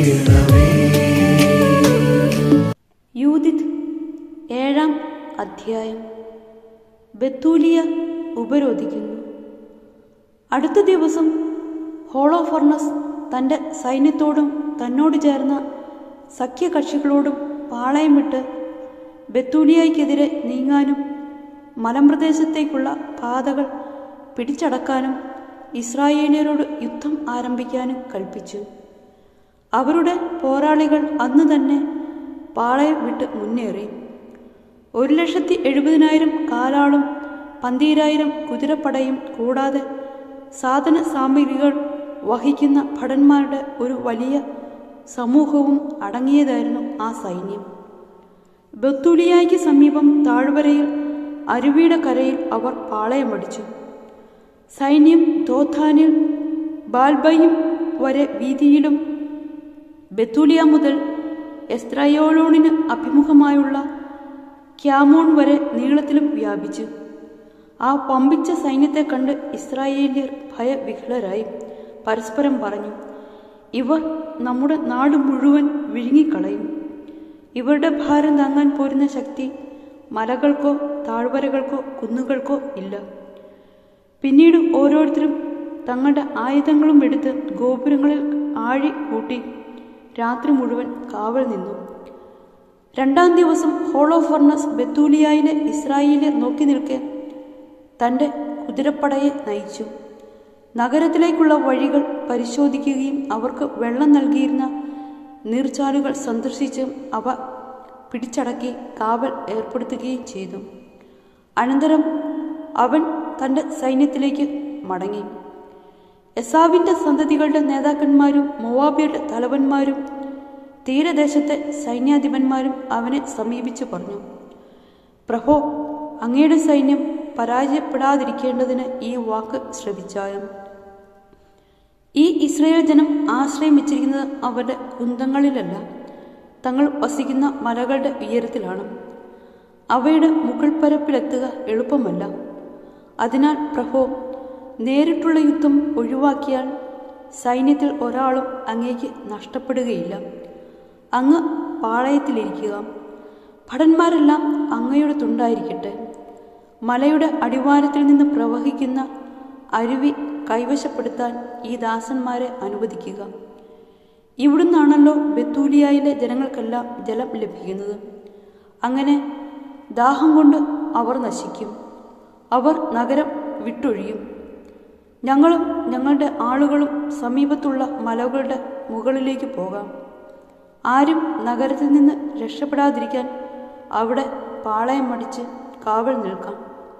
ചെയ്യണമേ യൂതിത് ഏഴാം അധ്യായം ബത്തൂലിയ ഉപരോധിക്കുന്നു അടുത്ത ദിവസം ഹോളോഫർണസ് തൻ്റെ സൈന്യത്തോടും തന്നോട് ചേർന്ന സഖ്യകക്ഷികളോടും പാളയം വിട്ട് ബത്തൂലിയയ്ക്കെതിരെ നീങ്ങാനും മലമ്പ്രദേശത്തേക്കുള്ള പാതകൾ പിടിച്ചടക്കാനും ഇസ്രായേലിയരോട് യുദ്ധം ആരംഭിക്കാനും കൽപ്പിച്ചു അവരുടെ പോരാളികൾ അന്ന് തന്നെ പാളയം വിട്ട് മുന്നേറി ഒരു ലക്ഷത്തി എഴുപതിനായിരം കാലാളും പന്തീരായിരം കുതിരപ്പടയും കൂടാതെ സാധന സാമഗ്രികൾ വഹിക്കുന്ന ഭടന്മാരുടെ ഒരു വലിയ സമൂഹവും അടങ്ങിയതായിരുന്നു ആ സൈന്യം ബത്തുലിയായ്ക്ക് സമീപം താഴ്വരയിൽ അരുവിയുടെ കരയിൽ അവർ പാളയമടിച്ചു സൈന്യം തോഥാനിൽ ബാൽബയും വരെ വീതിയിലും ബത്തൂലിയ മുതൽ എസ്ത്രയോളോണിന് അഭിമുഖമായുള്ള ക്യാമോൺ വരെ നീളത്തിലും വ്യാപിച്ചു ആ പമ്പിച്ച സൈന്യത്തെ കണ്ട് ഇസ്രായേലിയർ ഭയവിഹ്വലരായി പരസ്പരം പറഞ്ഞു ഇവർ നമ്മുടെ നാട് മുഴുവൻ വിഴുങ്ങിക്കളയും ഇവരുടെ ഭാരം താങ്ങാൻ പോരുന്ന ശക്തി മലകൾക്കോ താഴ്വരകൾക്കോ കുന്നുകൾക്കോ ഇല്ല പിന്നീട് ഓരോരുത്തരും തങ്ങളുടെ ആയുധങ്ങളും എടുത്ത് ഗോപുരങ്ങളിൽ ആഴി കൂട്ടി രാത്രി മുഴുവൻ കാവൽ നിന്നു രണ്ടാം ദിവസം ഹോളോഫർണസ് ബത്തൂലിയായിലെ ഇസ്രായേലിയർ നോക്കി നിൽക്കെ തൻ്റെ കുതിരപ്പടയെ നയിച്ചു നഗരത്തിലേക്കുള്ള വഴികൾ പരിശോധിക്കുകയും അവർക്ക് വെള്ളം നൽകിയിരുന്ന നീർച്ചാലുകൾ സന്ദർശിച്ച് അവ പിടിച്ചടക്കി കാവൽ ഏർപ്പെടുത്തുകയും ചെയ്തു അനന്തരം അവൻ തൻ്റെ സൈന്യത്തിലേക്ക് മടങ്ങി എസാവിൻ്റെ സന്തതികളുടെ നേതാക്കന്മാരും മൊവാബിയുടെ തലവന്മാരും തീരദേശത്തെ സൈന്യാധിപന്മാരും അവനെ സമീപിച്ചു പറഞ്ഞു പ്രഭോ അങ്ങയുടെ സൈന്യം പരാജയപ്പെടാതിരിക്കേണ്ടതിന് ഈ വാക്ക് ശ്രവിച്ചാലും ഈ ഇസ്രയേൽ ജനം ആശ്രയം വെച്ചിരിക്കുന്നത് അവരുടെ കുന്തങ്ങളിലല്ല തങ്ങൾ വസിക്കുന്ന മലകളുടെ ഉയരത്തിലാണ് അവയുടെ മുകൾ പരപ്പിലെത്തുക എളുപ്പമല്ല അതിനാൽ പ്രഭോ നേരിട്ടുള്ള യുദ്ധം ഒഴിവാക്കിയാൽ സൈന്യത്തിൽ ഒരാളും അങ്ങേക്ക് നഷ്ടപ്പെടുകയില്ല അങ്ങ് പാളയത്തിലിരിക്കുക ഭടന്മാരെല്ലാം അങ്ങയുടെ തുണ്ടായിരിക്കട്ടെ മലയുടെ അടിവാരത്തിൽ നിന്ന് പ്രവഹിക്കുന്ന അരുവി കൈവശപ്പെടുത്താൻ ഈ ദാസന്മാരെ അനുവദിക്കുക ഇവിടുന്നാണല്ലോ ബത്തൂലിയായിലെ ജനങ്ങൾക്കെല്ലാം ജലം ലഭിക്കുന്നത് അങ്ങനെ ദാഹം കൊണ്ട് അവർ നശിക്കും അവർ നഗരം വിട്ടൊഴിയും ഞങ്ങളും ഞങ്ങളുടെ ആളുകളും സമീപത്തുള്ള മലകളുടെ മുകളിലേക്ക് പോകാം ആരും നഗരത്തിൽ നിന്ന് രക്ഷപ്പെടാതിരിക്കാൻ അവിടെ പാളയം മടിച്ച് കാവൽ നിൽക്കാം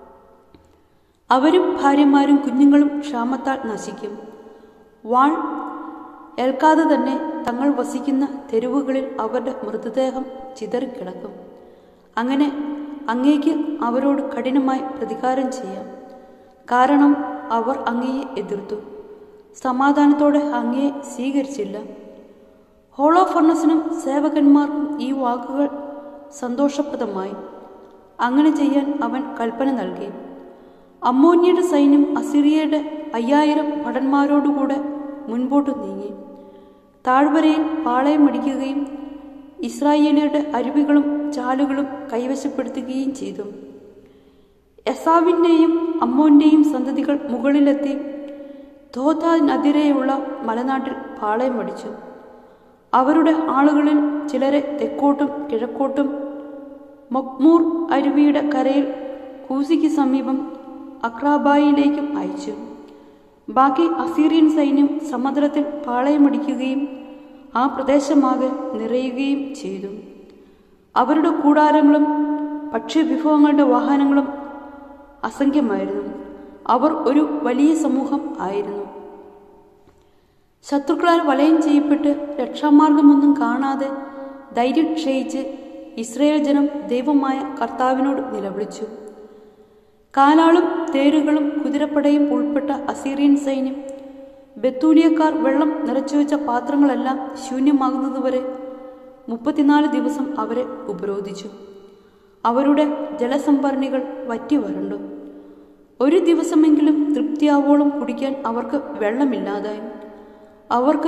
അവരും ഭാര്യമാരും കുഞ്ഞുങ്ങളും ക്ഷാമത്താൽ നശിക്കും വാൾ ഏൽക്കാതെ തന്നെ തങ്ങൾ വസിക്കുന്ന തെരുവുകളിൽ അവരുടെ മൃതദേഹം ചിതറിക്കിടക്കും അങ്ങനെ അങ്ങേക്ക് അവരോട് കഠിനമായി പ്രതികാരം ചെയ്യാം കാരണം അവർ അങ്ങയെ എതിർത്തു സമാധാനത്തോടെ അങ്ങയെ സ്വീകരിച്ചില്ല ഹോളോഫർണസിനും സേവകന്മാർക്കും ഈ വാക്കുകൾ സന്തോഷപ്രദമായി അങ്ങനെ ചെയ്യാൻ അവൻ കൽപ്പന നൽകി അമ്മോന്യയുടെ സൈന്യം അസിറിയയുടെ അയ്യായിരം ഭടന്മാരോടുകൂടെ മുൻപോട്ട് നീങ്ങി താഴ്വരയിൽ പാളയമടിക്കുകയും ഇസ്രായേലിയുടെ അരുവികളും ചാലുകളും കൈവശപ്പെടുത്തുകയും ചെയ്തു എസാവിൻ്റെയും അമ്മോന്റെയും സന്തതികൾ മുകളിലെത്തി ധോതാനതിരെയുള്ള മലനാട്ടിൽ പാളയമടിച്ചു അവരുടെ ആളുകളിൽ ചിലരെ തെക്കോട്ടും കിഴക്കോട്ടും മൊക്മൂർ അരുവിയുടെ കരയിൽ കൂസിക്ക് സമീപം അക്രാബായിലേക്കും അയച്ചു ബാക്കി അസീറിയൻ സൈന്യം സമുദ്രത്തിൽ പാളയമടിക്കുകയും ആ പ്രദേശമാകെ നിറയുകയും ചെയ്തു അവരുടെ കൂടാരങ്ങളും ഭക്ഷ്യവിഭവങ്ങളുടെ വാഹനങ്ങളും അസംഖ്യമായിരുന്നു അവർ ഒരു വലിയ സമൂഹം ആയിരുന്നു ശത്രുക്കളാൽ വലയം ചെയ്യപ്പെട്ട് രക്ഷാമാർഗമൊന്നും കാണാതെ ധൈര്യം ക്ഷയിച്ച് ഇസ്രയേൽ ജനം ദൈവമായ കർത്താവിനോട് നിലവിളിച്ചു കാലാളും തേരുകളും കുതിരപ്പടയും ഉൾപ്പെട്ട അസീറിയൻ സൈന്യം ബത്തൂലിയക്കാർ വെള്ളം നിറച്ചുവെച്ച പാത്രങ്ങളെല്ലാം ശൂന്യമാകുന്നതുവരെ മുപ്പത്തിനാല് ദിവസം അവരെ ഉപരോധിച്ചു അവരുടെ ജലസംഭരണികൾ വറ്റി വരണ്ടു ഒരു ദിവസമെങ്കിലും തൃപ്തിയാവോളം കുടിക്കാൻ അവർക്ക് വെള്ളമില്ലാതായി അവർക്ക്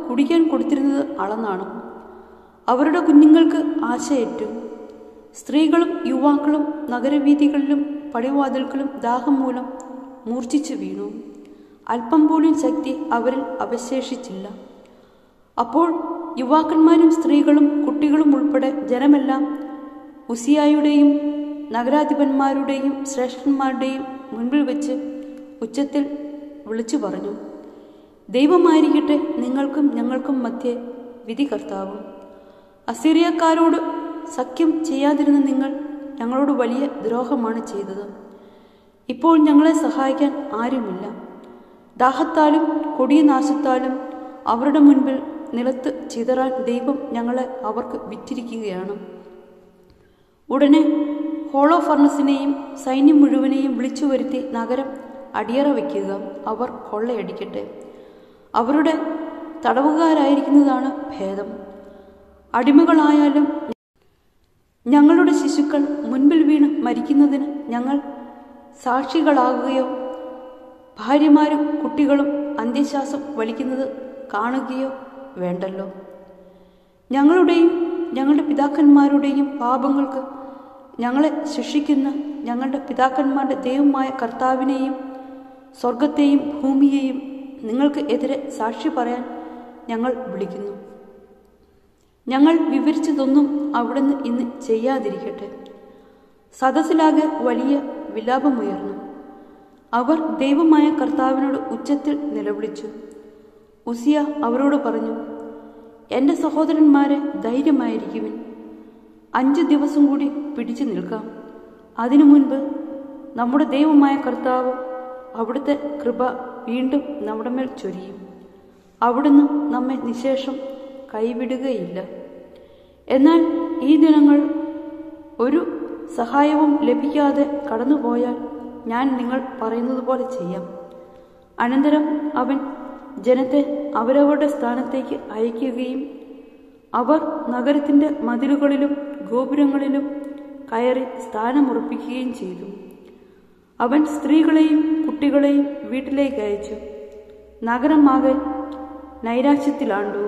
കുടിക്കാൻ കൊടുത്തിരുന്നത് അളന്നാണ് അവരുടെ കുഞ്ഞുങ്ങൾക്ക് ആശയേറ്റു സ്ത്രീകളും യുവാക്കളും നഗരവീഥികളിലും പടിവാതിൽക്കലും ദാഹം മൂലം മൂർച്ഛിച്ചു വീണു അല്പം പോലും ശക്തി അവരിൽ അവശേഷിച്ചില്ല അപ്പോൾ യുവാക്കന്മാരും സ്ത്രീകളും കുട്ടികളും ഉൾപ്പെടെ ജനമെല്ലാം ഉസിയായുടെയും നഗരാധിപന്മാരുടെയും ശ്രേഷ്ഠന്മാരുടെയും മുൻപിൽ വെച്ച് ഉച്ചത്തിൽ വിളിച്ചു പറഞ്ഞു ദൈവമായിരിക്കട്ടെ നിങ്ങൾക്കും ഞങ്ങൾക്കും മധ്യേ വിധി കർത്താവും അസീറിയക്കാരോട് സഖ്യം ചെയ്യാതിരുന്ന നിങ്ങൾ ഞങ്ങളോട് വലിയ ദ്രോഹമാണ് ചെയ്തത് ഇപ്പോൾ ഞങ്ങളെ സഹായിക്കാൻ ആരുമില്ല ദാഹത്താലും കൊടിയ നാശത്താലും അവരുടെ മുൻപിൽ നിലത്ത് ചിതറാൻ ദൈവം ഞങ്ങളെ അവർക്ക് വിറ്റിരിക്കുകയാണ് ഉടനെ ഹോളോ ഫർണസിനെയും സൈന്യം മുഴുവനെയും വിളിച്ചു വരുത്തി നഗരം അടിയറ വയ്ക്കുക അവർ കൊള്ളയടിക്കട്ടെ അവരുടെ തടവുകാരായിരിക്കുന്നതാണ് ഭേദം അടിമകളായാലും ഞങ്ങളുടെ ശിശുക്കൾ മുൻപിൽ വീണ് മരിക്കുന്നതിന് ഞങ്ങൾ സാക്ഷികളാകുകയോ ഭാര്യമാരും കുട്ടികളും അന്ത്യശ്വാസം വലിക്കുന്നത് കാണുകയോ വേണ്ടല്ലോ ഞങ്ങളുടെയും ഞങ്ങളുടെ പിതാക്കന്മാരുടെയും പാപങ്ങൾക്ക് ഞങ്ങളെ ശിക്ഷിക്കുന്ന ഞങ്ങളുടെ പിതാക്കന്മാരുടെ ദൈവമായ കർത്താവിനെയും സ്വർഗത്തെയും ഭൂമിയെയും നിങ്ങൾക്ക് എതിരെ സാക്ഷി പറയാൻ ഞങ്ങൾ വിളിക്കുന്നു ഞങ്ങൾ വിവരിച്ചതൊന്നും അവിടുന്ന് ഇന്ന് ചെയ്യാതിരിക്കട്ടെ സദസ്സിലാകെ വലിയ വിലാപമുയർന്നു അവർ ദൈവമായ കർത്താവിനോട് ഉച്ചത്തിൽ നിലവിളിച്ചു ഉസിയ അവരോട് പറഞ്ഞു എൻ്റെ സഹോദരന്മാരെ ധൈര്യമായിരിക്കുവിൻ അഞ്ച് ദിവസം കൂടി പിടിച്ചു നിൽക്കാം അതിനു മുൻപ് നമ്മുടെ ദൈവമായ കർത്താവ് അവിടുത്തെ കൃപ വീണ്ടും നമ്മുടെ മേൽ ചൊരിയും അവിടുന്ന് നമ്മെ നിശേഷം കൈവിടുകയില്ല എന്നാൽ ഈ ദിനങ്ങൾ ഒരു സഹായവും ലഭിക്കാതെ കടന്നുപോയാൽ ഞാൻ നിങ്ങൾ പറയുന്നത് പോലെ ചെയ്യാം അനന്തരം അവൻ ജനത്തെ അവരവരുടെ സ്ഥാനത്തേക്ക് അയക്കുകയും അവർ നഗരത്തിൻ്റെ മതിലുകളിലും ഗോപുരങ്ങളിലും കയറി സ്ഥാനമുറപ്പിക്കുകയും ചെയ്തു അവൻ സ്ത്രീകളെയും കുട്ടികളെയും വീട്ടിലേക്ക് അയച്ചു നഗരമാകെ നൈരാശ്യത്തിലാണ്ടു